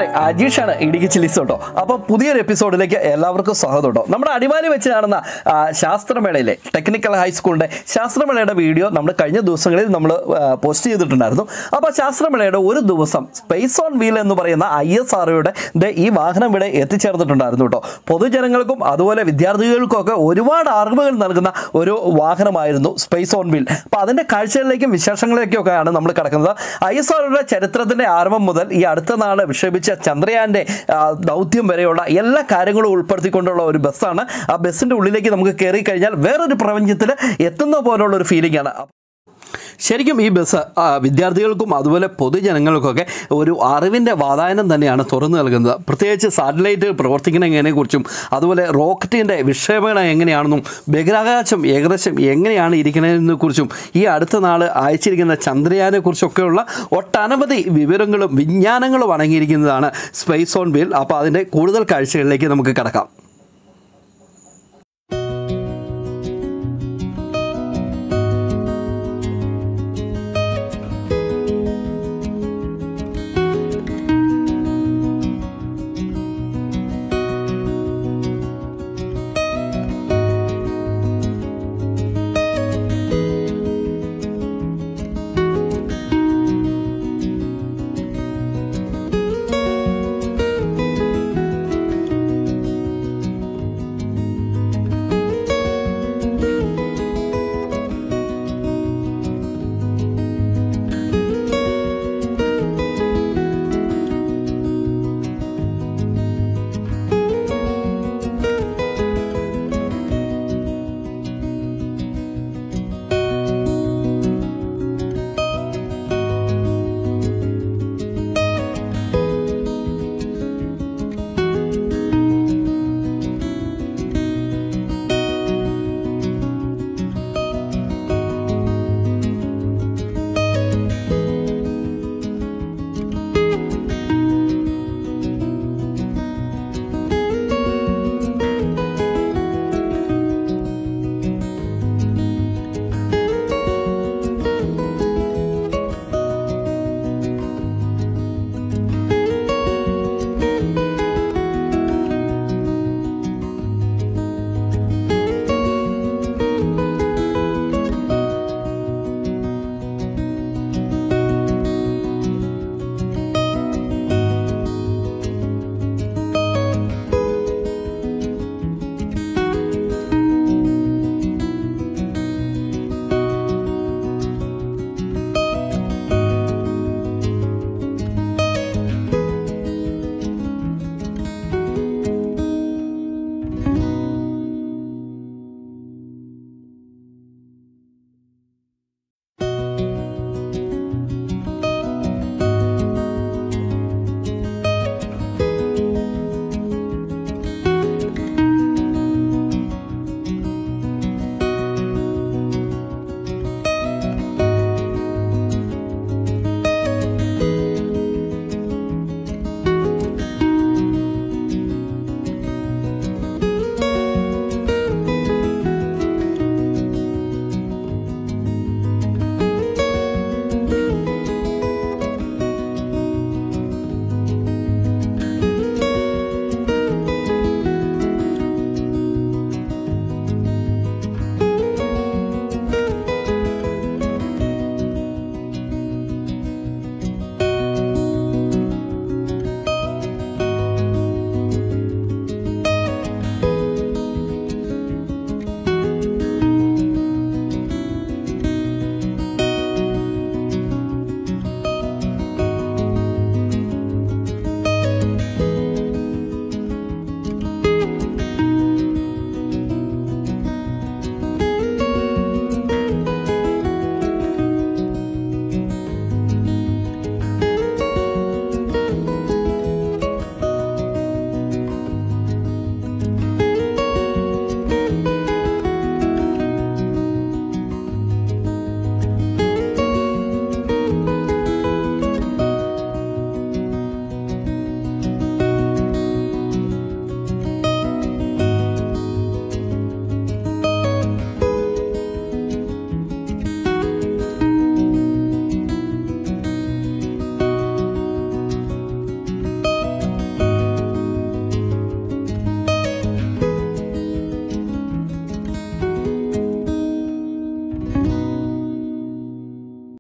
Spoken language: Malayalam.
അജീഷാണ് ഇടുക്കി ചില്ലിസ് കേട്ടോ അപ്പോൾ പുതിയൊരു എപ്പിസോഡിലേക്ക് എല്ലാവർക്കും സ്വാഗതം കേട്ടോ നമ്മുടെ അടിമാലി വെച്ച് നടന്ന ആ, ശാസ്ത്രമേളയിലെ ടെക്നിക്കൽ ഹൈസ്കൂളിൻ്റെ ശാസ്ത്രമേളയുടെ വീഡിയോ നമ്മൾ കഴിഞ്ഞ ദിവസങ്ങളിൽ നമ്മൾ പോസ്റ്റ് ചെയ്തിട്ടുണ്ടായിരുന്നു അപ്പോൾ ശാസ്ത്രമേളയുടെ ഒരു ദിവസം സ്പേസ് ഓൺ വീൽ എന്ന് പറയുന്ന ഐ എസ് ആർഒയുടെ ഈ വാഹനം ഇവിടെ എത്തിച്ചേർന്നിട്ടുണ്ടായിരുന്നു കേട്ടോ പൊതുജനങ്ങൾക്കും അതുപോലെ വിദ്യാർത്ഥികൾക്കും ഒക്കെ ഒരുപാട് അറിവുകൾ നൽകുന്ന ഒരു വാഹനമായിരുന്നു സ്പേസ് ഓൺ വീൽ അപ്പോൾ അതിൻ്റെ കാഴ്ചകളിലേക്കും വിശേഷങ്ങളിലേക്കും ഒക്കെയാണ് നമ്മൾ കിടക്കുന്നത് ഐ എസ് ആർഒയുടെ ചരിത്രത്തിൻ്റെ ആരംഭം മുതൽ ഈ അടുത്ത നാൾ വിക്ഷേപിച്ച ചന്ദ്രയാൻ്റെ ആ, ദൗത്യം വരെയുള്ള എല്ലാ കാര്യങ്ങളും ഉൾപ്പെടുത്തിക്കൊണ്ടുള്ള ഒരു ബസ്സാണ് ആ ബസ്സിൻ്റെ ഉള്ളിലേക്ക് നമുക്ക് കയറി കഴിഞ്ഞാൽ വേറൊരു പ്രപഞ്ചത്തിൽ എത്തുന്ന പോലുള്ള ഒരു ഫീലിംഗ് ആണ് ശരിക്കും ഈ ബസ് ആ, വിദ്യാർത്ഥികൾക്കും അതുപോലെ പൊതുജനങ്ങൾക്കൊക്കെ ഒരു അറിവിൻ്റെ വാതായനം തന്നെയാണ് തുറന്നു നൽകുന്നത് പ്രത്യേകിച്ച് സാറ്റലൈറ്റ് പ്രവർത്തിക്കുന്നതിനെക്കുറിച്ചും അതുപോലെ റോക്കറ്റിൻ്റെ വിക്ഷേപണം എങ്ങനെയാണെന്നും ബഹിരാകാശം ഏകദേശം എങ്ങനെയാണ് ഇരിക്കുന്നതിനെ കുറിച്ചും ഈ അടുത്ത നാൾ അയച്ചിരിക്കുന്ന ചന്ദ്രയാനെ കുറിച്ചൊക്കെയുള്ള ഒട്ടനവധി വിവരങ്ങളും വിജ്ഞാനങ്ങളും അടങ്ങിയിരിക്കുന്നതാണ് സ്പേസ് ഓൺ വീൽ അപ്പോൾ അതിൻ്റെ കൂടുതൽ കാഴ്ചകളിലേക്ക് നമുക്ക് കിടക്കാം